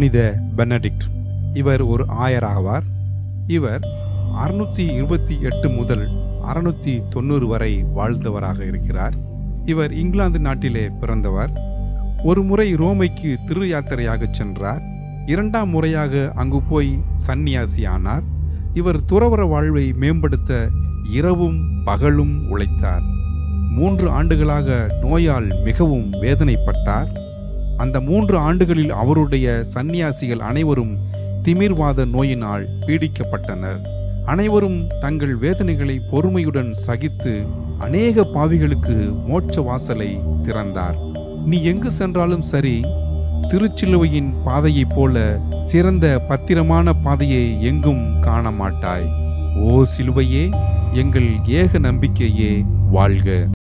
புனித பெனடிக்ட் இவர் ஒரு ஆயர் ஆவார் இவர் அறுநூத்தி இருபத்தி எட்டு முதல் அறுநூத்தி தொண்ணூறு வரை வாழ்ந்தவராக இருக்கிறார் இவர் இங்கிலாந்து நாட்டிலே பிறந்தவர் ஒரு முறை ரோமைக்கு திரு யாத்திரையாக சென்றார் இரண்டாம் முறையாக அங்கு போய் சந்நியாசி ஆனார் இவர் துறவற வாழ்வை மேம்படுத்த இரவும் பகலும் உழைத்தார் மூன்று ஆண்டுகளாக நோயால் மிகவும் வேதனைப்பட்டார் அந்த மூன்று ஆண்டுகளில் அவருடைய சந்நியாசிகள் அனைவரும் திமிர்வாத நோயினால் பீடிக்கப்பட்டனர் அனைவரும் தங்கள் வேதனைகளை பொறுமையுடன் சகித்து அநேக பாவிகளுக்கு மோட்ச வாசலை திறந்தார் நீ எங்கு சென்றாலும் சரி திருச்சிலுவையின் பாதையைப் போல சிறந்த பத்திரமான பாதையை எங்கும் காண மாட்டாய் ஓ சிலுவையே எங்கள் ஏக நம்பிக்கையே வாழ்க